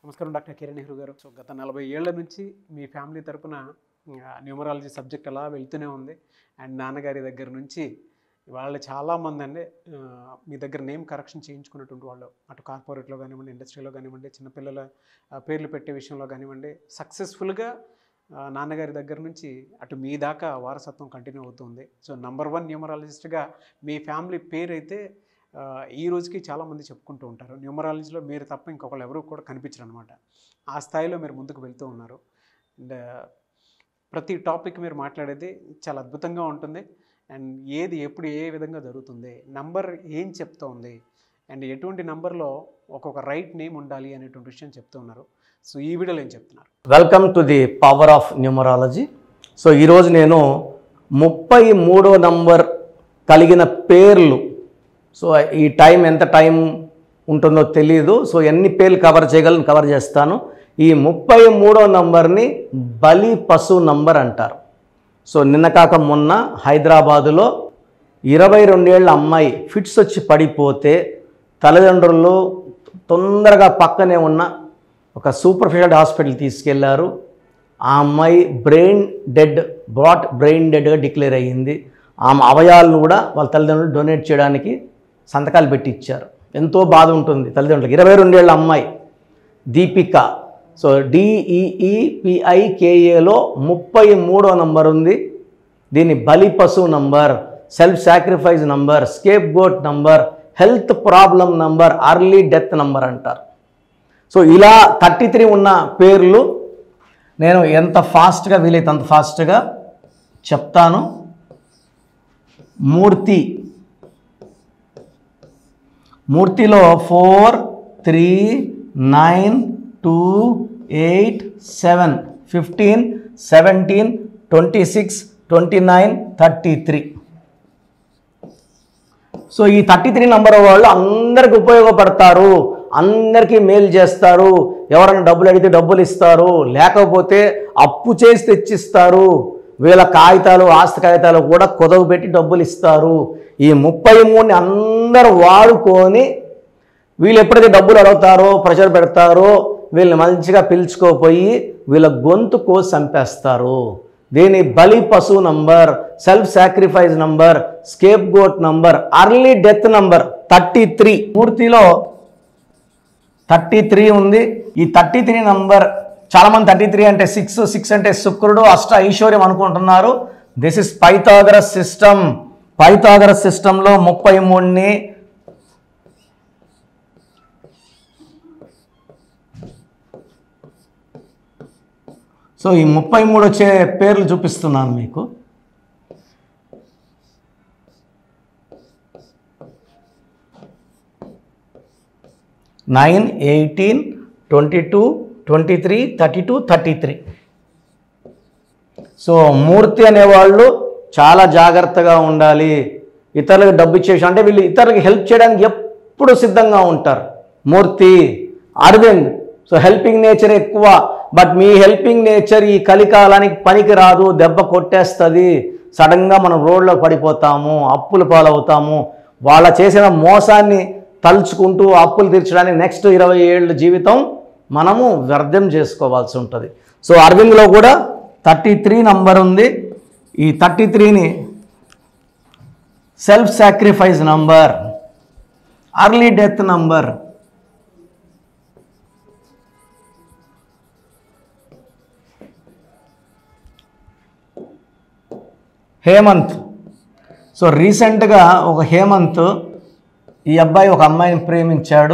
నమస్కారం డాక్టర్ కిరణ్ నెహ్రూ గారు సో గత నలభై ఏళ్ల నుంచి మీ ఫ్యామిలీ తరపున న్యూమరాలజీ సబ్జెక్ట్ అలా వెళ్తూనే ఉంది అండ్ నాన్నగారి దగ్గర నుంచి వాళ్ళు చాలామంది అండి ఆ, మీ దగ్గర నేమ్ కరెక్షన్ చేయించుకున్నటువంటి వాళ్ళు అటు కార్పొరేట్లో కానివ్వండి ఇండస్ట్రీలో కానివ్వండి చిన్నపిల్లల ఆ, పేర్లు పెట్టే విషయంలో కానివ్వండి సక్సెస్ఫుల్గా నాన్నగారి దగ్గర నుంచి అటు మీ దాకా వారసత్వం కంటిన్యూ అవుతుంది సో నంబర్ వన్ న్యూమరాలజిస్ట్గా మీ ఫ్యామిలీ పేరు అయితే ఆ, ఈ రోజుకి చాలామంది చెప్పుకుంటూ ఉంటారు న్యూమరాలజీలో మీరు తప్ప ఇంకొకళ్ళు ఎవరు కూడా కనిపించరు అనమాట ఆ స్థాయిలో మీరు ముందుకు వెళ్తూ ఉన్నారు అండ్ ప్రతి టాపిక్ మీరు మాట్లాడేది చాలా అద్భుతంగా ఉంటుంది అండ్ ఏది ఎప్పుడు ఏ విధంగా జరుగుతుంది నంబర్ ఏం చెప్తూ ఉంది అండ్ ఎటువంటి నంబర్లో ఒక్కొక్క రైట్ నేమ్ ఉండాలి అనేటువంటి విషయం చెప్తూ ఉన్నారు సో ఈ వీడియోలో ఏం చెప్తున్నారు welcome to the power of numerology so ఈరోజు నేను ముప్పై మూడో నంబర్ కలిగిన పేర్లు సో ఈ టైం ఎంత టైం ఉంటుందో తెలియదు సో ఎన్ని పేర్లు కవర్ చేయగలను కవర్ చేస్తాను ఈ ముప్పై మూడో నంబర్ని బలి పశు నంబర్ అంటారు సో నిన్న కాక మొన్న హైదరాబాదులో ఇరవై రెండేళ్ల అమ్మాయి ఫిట్స్ వచ్చి పడిపోతే తల్లిదండ్రులు తొందరగా పక్కనే ఉన్న ఒక సూపర్ స్పెషాలిటీ హాస్పిటల్ తీసుకెళ్లారు ఆ అమ్మాయి బ్రెయిన్ డెడ్ బ్రాట్ బ్రెయిన్ డెడ్గా డిక్లేర్ అయ్యింది ఆమె అవయాలను కూడా వాళ్ళ తల్లిదండ్రులు డొనేట్ చేయడానికి సంతకాలు పెట్టి ఇచ్చారు ఎంతో బాధ ఉంటుంది తల్లిదండ్రులకు ఇరవై రెండేళ్ల అమ్మాయి దీపిక సో డిఈఈపిఐకేఏలో ముప్పై మూడో నంబర్ ఉంది దీన్ని బలి పశువు number self sacrifice number scapegoat number health problem number early death number అంటారు సో ఇలా థర్టీ త్రీ ఉన్న పేర్లు నేను ఎంత ఫాస్ట్గా వీలైతే అంత ఫాస్ట్గా చెప్తాను మూర్తి మూర్తిలో four three nine two eight seven fifteen seventeen twenty six twenty nine thirty three so ఈ థర్టీ త్రీ నంబర్ వాళ్ళు అందరికి ఉపయోగపడతారు అందరికీ మేలు చేస్తారు ఎవరైనా డబ్బులు అడిగితే డబ్బులు ఇస్తారు లేకపోతే అప్పు చేసి తెచ్చిస్తారు వీళ్ళ కాగితాలు ఆస్తి కాగితాలు కూడా కుదవ పెట్టి డబ్బులు ఇస్తారు ఈ ముప్పై మూడుని అందరూ వాడుకొని వీళ్ళు ఎప్పుడైతే డబ్బులు అడుగుతారో ప్రెషర్ పెడతారో వీళ్ళని మంచిగా పిలుచుకోపోయి వీళ్ళ గొంతు కోసి చంపేస్తారు దీని బలి పశువు number self sacrifice number scapegoat number early death number thirty three మూర్తిలో థర్టీ త్రీ ఉంది ఈ థర్టీ త్రీ నంబర్ చాలామంది థర్టీ త్రీ అంటే సిక్స్ సిక్స్ అంటే శుక్రుడు అష్ట ఐశ్వర్యం అనుకుంటున్నారు this is Pythagoras system Pythagoras సిస్టంలో ముప్పై మూడుని సో ఈ ముప్పై మూడు వచ్చే పేర్లు చూపిస్తున్నాను మీకు nine eighteen twenty two twenty three thirty two thirty three so Murthy అనేవాళ్ళు చాలా జాగ్రత్తగా ఉండాలి ఇతరులకు డబ్బు ఇచ్చేసి అంటే వీళ్ళు ఇతరులకు హెల్ప్ చేయడానికి ఎప్పుడు సిద్ధంగా ఉంటారు Murthy Arvind so helping nature ఎక్కువ బట్ మీ హెల్పింగ్ నేచర్ ఈ కలికాలానికి పనికి రాదు దెబ్బ కొట్టేస్తుంది సడన్గా మనం రోడ్లో పడిపోతాము అప్పులు పాలవుతాము వాళ్ళ చేసిన మోసాన్ని తలుచుకుంటూ అప్పులు తీర్చడానికి నెక్స్ట్ ఇరవై ఏళ్ళ జీవితం మనము వ్యర్థం చేసుకోవాల్సి ఉంటుంది సో అరవింద్లో కూడా థర్టీ త్రీ నంబర్ ఉంది ఈ థర్టీ త్రీని self sacrifice number early death number Hemanth so రీసెంట్గా ఒక హేమంత్ ఈ అబ్బాయి ఒక అమ్మాయిని ప్రేమించాడు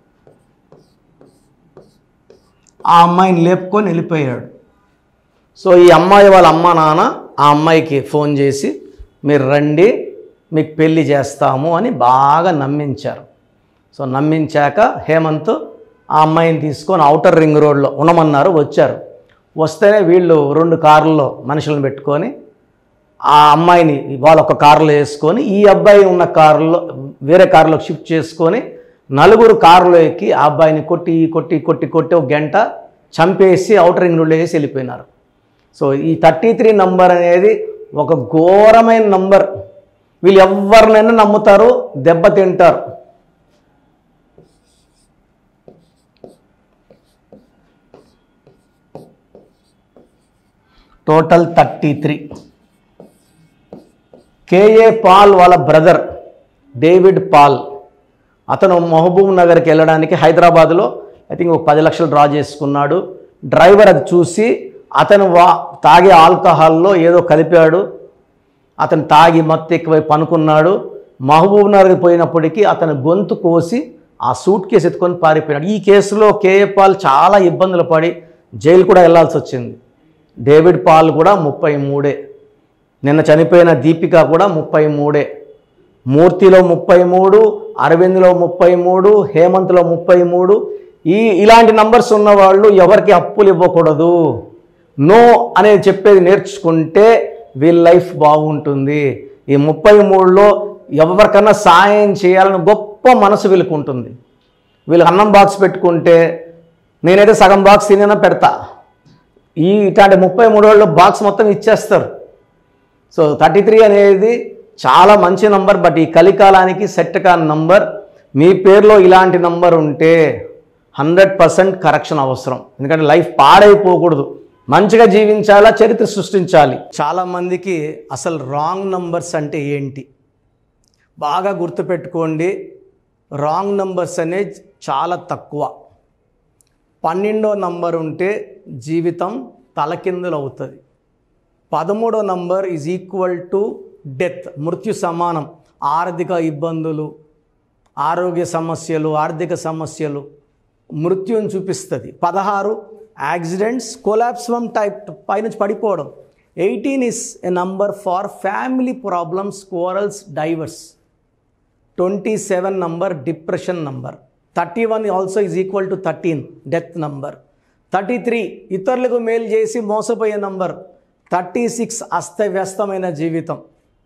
ఆ అమ్మాయిని లేపుకొని వెళ్ళిపోయాడు సో ఈ అమ్మాయి వాళ్ళ అమ్మ నాన్న ఆ అమ్మాయికి ఫోన్ చేసి మీరు రండి మీకు పెళ్లి చేస్తాము అని బాగా నమ్మించారు సో నమ్మించాక హేమంత్ ఆ అమ్మాయిని తీసుకొని అవుటర్ రింగ్ రోడ్లో ఉండమన్నారు వచ్చారు వస్తేనే వీళ్ళు రెండు కార్లలో మనుషులను పెట్టుకొని ఆ అమ్మాయిని వాళ్ళ ఒక కారులో వేసుకొని ఈ అబ్బాయి ఉన్న కారులో వేరే కారులో షిఫ్ట్ చేసుకొని నలుగురు కారులో ఎక్కి ఆ అబ్బాయిని కొట్టి కొట్టి కొట్టి కొట్టి ఒక గంట చంపేసి అవుటర్ రింగ్ రోడ్లో వేసి వెళ్ళిపోయినారు సో ఈ థర్టీ త్రీ నంబర్ అనేది ఒక ఘోరమైన నంబర్ వీళ్ళు ఎవరినైనా నమ్ముతారు దెబ్బ తింటారు టోటల్ థర్టీ త్రీ కేఏ పాల్ వాళ్ళ బ్రదర్ డేవిడ్ పాల్ అతను మహబూబ్ నగర్కి వెళ్ళడానికి హైదరాబాద్లో ఐ థింక్ ఒక పది లక్షలు డ్రా చేసుకున్నాడు డ్రైవర్ అది చూసి అతను వా తాగే ఆల్కహాల్లో ఏదో కలిపాడు అతను తాగి మత్తు ఎక్కువై పనుకున్నాడు మహబూబ్ నగర్కి పోయినప్పటికీ అతను గొంతు కోసి ఆ సూట్ కేసు ఎత్తుకొని పారిపోయాడు ఈ కేసులో కేఏ పాల్ చాలా ఇబ్బందులు పడి జైలు కూడా వెళ్ళాల్సి వచ్చింది డేవిడ్ పాల్ కూడా ముప్పై మూడే నిన్న చనిపోయిన దీపిక కూడా ముప్పై మూడే మూర్తిలో ముప్పై మూడు అరవింద్లో ముప్పై మూడు హేమంత్లో ముప్పై మూడు ఈ ఇలాంటి నంబర్స్ ఉన్నవాళ్ళు ఎవరికి అప్పులు ఇవ్వకూడదు నో అనేది చెప్పేది నేర్చుకుంటే వీళ్ళ లైఫ్ బాగుంటుంది ఈ ముప్పై మూడులో ఎవరికన్నా సాయం చేయాలని గొప్ప మనసు వీళ్ళకు ఉంటుంది వీళ్ళకి అన్నం బాక్స్ పెట్టుకుంటే నేనైతే సగం బాక్స్ తినైనా పెడతా ఈ ఇట్లాంటి ముప్పై మూడు వాళ్ళు బాక్స్ మొత్తం ఇచ్చేస్తారు సో థర్టీ త్రీ అనేది చాలా మంచి నంబర్ బట్ ఈ కలికాలానికి సెట్ కాని నంబర్ మీ పేరులో ఇలాంటి నంబర్ ఉంటే హండ్రెడ్ పర్సెంట్ కరెక్షన్ అవసరం ఎందుకంటే లైఫ్ పాడైపోకూడదు మంచిగా జీవించాలా చరిత్ర సృష్టించాలి చాలా మందికి అసలు రాంగ్ నంబర్స్ అంటే ఏంటి బాగా గుర్తుపెట్టుకోండి రాంగ్ నంబర్స్ అనేది చాలా తక్కువ పన్నెండో నంబర్ ఉంటే జీవితం తలకిందులు అవుతుంది పదమూడో number is equal to death మృత్యు సమానం ఆర్థిక ఇబ్బందులు ఆరోగ్య సమస్యలు ఆర్థిక సమస్యలు మృత్యుని చూపిస్తుంది పదహారు యాక్సిడెంట్స్ కొలాప్స్ ఫ్రమ్ టైప్ పైనుంచి పడిపోవడం eighteen is a number for family problems quarrels divorce twenty seven number depression number thirty one also is equal to thirteen death number thirty three ఇతరులకు మేలు చేసి మోసపోయే నంబర్ థర్టీ సిక్స్ అస్తవ్యస్తమైన జీవితం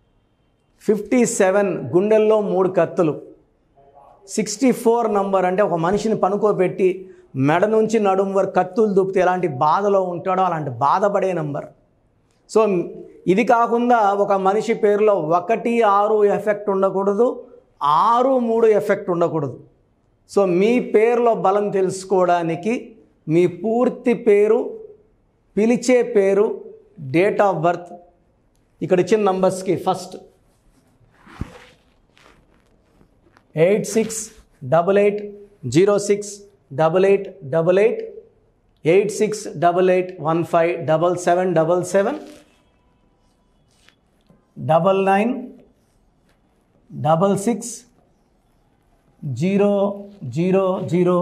fifty seven గుండెల్లో మూడు కత్తులు సిక్స్టీ ఫోర్ నంబర్ అంటే ఒక మనిషిని పనుకోబెట్టి మెడ నుంచి నడుము వరకు కత్తులు దూపితే ఎలాంటి బాధలో ఉంటాడో అలాంటి బాధపడే నంబర్ సో ఇది కాకుండా ఒక మనిషి పేరులో ఒకటి ఆరు ఎఫెక్ట్ ఉండకూడదు ఆరు మూడు ఎఫెక్ట్ ఉండకూడదు సో మీ పేరులో బలం తెలుసుకోవడానికి మీ పూర్తి పేరు పిలిచే పేరు డేట్ ఆఫ్ బర్త్ ఇక్కడ ఇచ్చిన నంబర్స్కి first eight six double eight zero six double eight double eight eight six double eight one five double seven double seven double nine double six zero zero zero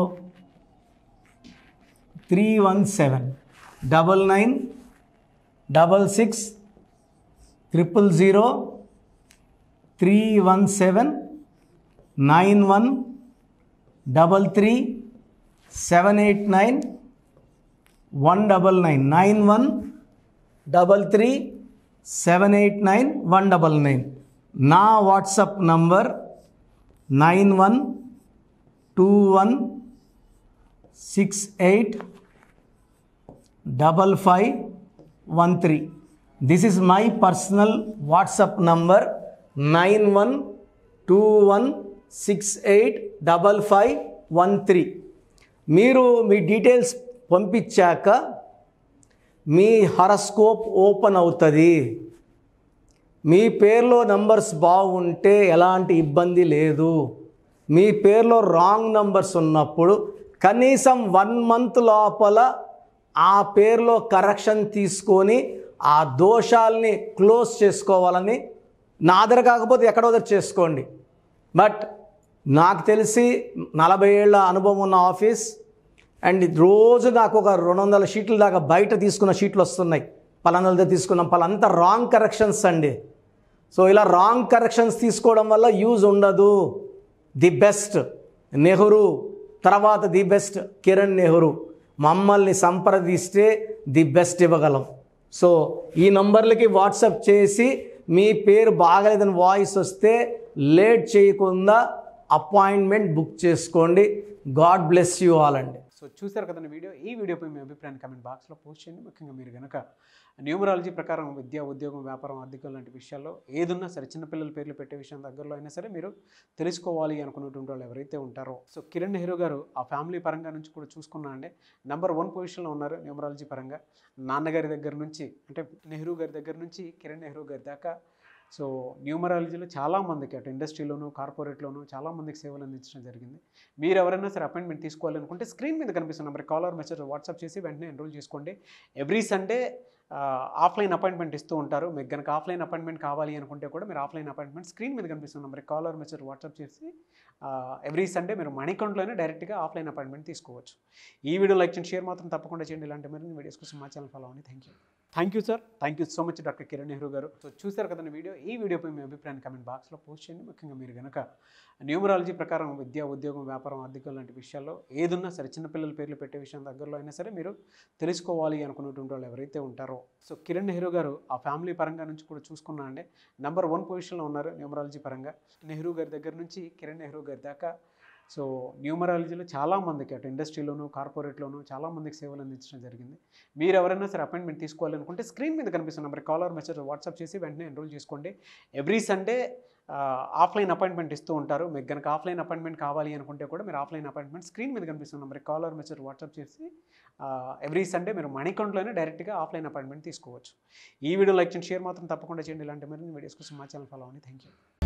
three one seven double nine double six triple zero three one seven nine one double three seven eight nine one double nine nine one double three seven eight nine one double nine నా WhatsApp number nine one two one six eight double five one three this is my personal WhatsApp number nine one two one six eight double five one three మీరు మీ details పంపించాక మీ horoscope open అవుతుంది మీ పేరులో numbers బాగుంటే ఎలాంటి ఇబ్బంది లేదు మీ పేరులో రాంగ్ నంబర్స్ ఉన్నప్పుడు కనీసం వన్ మంత్ లోపల ఆ పేరులో కరెక్షన్ తీసుకొని ఆ దోషాల్ని క్లోజ్ చేసుకోవాలని నా దగ్గర కాకపోతే ఎక్కడో దగ్గర చేసుకోండి బట్ నాకు తెలిసి నలభై ఏళ్ళ అనుభవం ఉన్న ఆఫీస్ అండ్ రోజు నాకు ఒక రెండు వందల షీట్ల దాకా బయట తీసుకున్న షీట్లు వస్తున్నాయి పలానా దగ్గర తీసుకున్నాం పలాంతా రాంగ్ కరెక్షన్స్ అండి సో ఇలా రాంగ్ కరెక్షన్స్ తీసుకోవడం వల్ల యూజ్ ఉండదు ది బెస్ట్ నెహ్రూ తర్వాత ది బెస్ట్ కిరణ్ నెహ్రూ మమ్మల్ని సంప్రదిస్తే ది బెస్ట్ ఇవ్వగలం సో ఈ నంబర్లకి వాట్సాప్ చేసి మీ పేరు బాగలేదని వాయిస్ వస్తే లేట్ చేయకుండా అపాయింట్మెంట్ బుక్ చేసుకోండి గాడ్ బ్లెస్ యూ ఆల్ అండి సో సో చూసారు కదండి వీడియో ఈ వీడియోపై మీ అభిప్రాయాన్ని కమెంట్ బాక్స్లో పోస్ట్ చేయండి ముఖ్యంగా మీరు కనుక న్యూమరాలజీ ప్రకారం విద్య ఉద్యోగం వ్యాపారం ఆర్థికం లాంటి విషయాల్లో ఏదున్నా సరే చిన్నపిల్లల పేర్లు పెట్టే విషయం దగ్గరలో అయినా సరే మీరు తెలుసుకోవాలి అనుకున్నటువంటి వాళ్ళు ఎవరైతే ఉంటారో సో కిరణ్ నెహ్రూ గారు ఆ ఫ్యామిలీ పరంగా నుంచి కూడా చూసుకున్నా అండి నెంబర్ వన్ పొజిషన్లో ఉన్నారు న్యూమరాలజీ పరంగా నాన్నగారి దగ్గర నుంచి అంటే నెహ్రూ గారి దగ్గర నుంచి కిరణ్ నెహ్రూ గారి దాకా సో న్యూమరాలజీలో చాలామందికి అటు ఇండస్ట్రీలోను కార్పొరేట్లోను చాలామందికి సేవలు అందించడం జరిగింది మీరు ఎవరైనా సరే అపాయింట్మెంట్ తీసుకోవాలనుకుంటే స్క్రీన్ మీద కనిపిస్తున్న నెంబర్ కాలర్ మెసేజ్ వాట్సాప్ చేసి వెంటనే ఎన్రోల్ చేసుకోండి ఎవ్రీ సండే ఆఫ్లైన్ అపాయింట్మెంట్ ఇస్తూ ఉంటారు మీకు కనుక ఆఫ్లైన్ అపాయింట్మెంట్ కావాలి అనుకుంటే కూడా మీరు ఆఫ్లైన్ అపాయింట్మెంట్ స్క్రీన్ మీద కనిపిస్తున్న నెంబర్ కాలర్ మెసేజ్ వాట్సాప్ చేసి ఎవ్రీ సండే మీరు మనీ అకౌంట్లోనే డైరెక్ట్గా ఆఫ్లైన్ అపాయింట్మెంట్ తీసుకోవచ్చు ఈ వీడియో లైక్ చేయండి షేర్ మాత్రం తప్పకుండా చేయండి ఇలాంటి మరిన్ని వీడియోస్ కోసం మా ఛానల్ ఫాలో అవ్వండి thank you thank you sir thank you so much doctor Kiran Nehru గారు సో చూసారు కదండి వీడియో ఈ వీడియోపై మీ అభిప్రాయాన్ని కమెంట్ బాక్స్లో పోస్ట్ చేయండి ముఖ్యంగా మీరు కనుక న్యూమరాలజీ ప్రకారం విద్య ఉద్యోగం వ్యాపారం ఆర్థికం లాంటి విషయాల్లో ఏదున్నా సరే చిన్నపిల్లల పేర్లు పెట్టే విషయం దగ్గరలో అయినా సరే మీరు తెలుసుకోవాలి అనుకున్నటువంటి వాళ్ళు ఎవరైతే ఉంటారో సో కిరణ్ నెహ్రూ గారు ఆ ఫ్యామిలీ పరంగా నుంచి కూడా చూసుకున్నా అండి నెంబర్ వన్ పొజిషన్లో ఉన్నారు న్యూమరాలజీ పరంగా నెహ్రూ గారి దగ్గర నుంచి కిరణ్ నెహ్రూ గారి దాకా సో న్యూమరాలజీలో చాలామందికి అటు ఇండస్ట్రీలోను కార్పొరేట్లోను చాలామందికి సేవలు అందించడం జరిగింది మీరు ఎవరైనా సరే అపాయింట్మెంట్ తీసుకోవాలనుకుంటే స్క్రీన్ మీద కనిపిస్తున్న నెంబర్ కాలర్ మెసేజ్ వాట్సాప్ చేసి వెంటనే ఎన్రోల్ చేసుకోండి ఎవ్రీ సండే ఆఫ్లైన్ అపాయింట్మెంట్ ఇస్తూ ఉంటారు మీకు కనుక ఆఫ్లైన్ అపాయింట్మెంట్ కావాలి అనుకుంటే కూడా మీరు ఆఫ్లైన్ అపాయింట్మెంట్ స్క్రీన్ మీద కనిపిస్తున్న నెంబర్ కాలర్ మెసేజ్ వాట్సాప్ చేసి ఎవ్రీ సండే మీరు మనీ అకౌంట్లోనే డైరెక్ట్గా ఆఫ్లైన్ అపాయింట్మెంట్ తీసుకోవచ్చు ఈ వీడియో లైక్ చేయండి షేర్ మాత్రం తప్పకుండా చేయండి ఇలాంటి మరిన్ని వీడియోస్ కోసం మా ఛానల్ ఫాలో అవ్వండి థ్యాంక్ యూ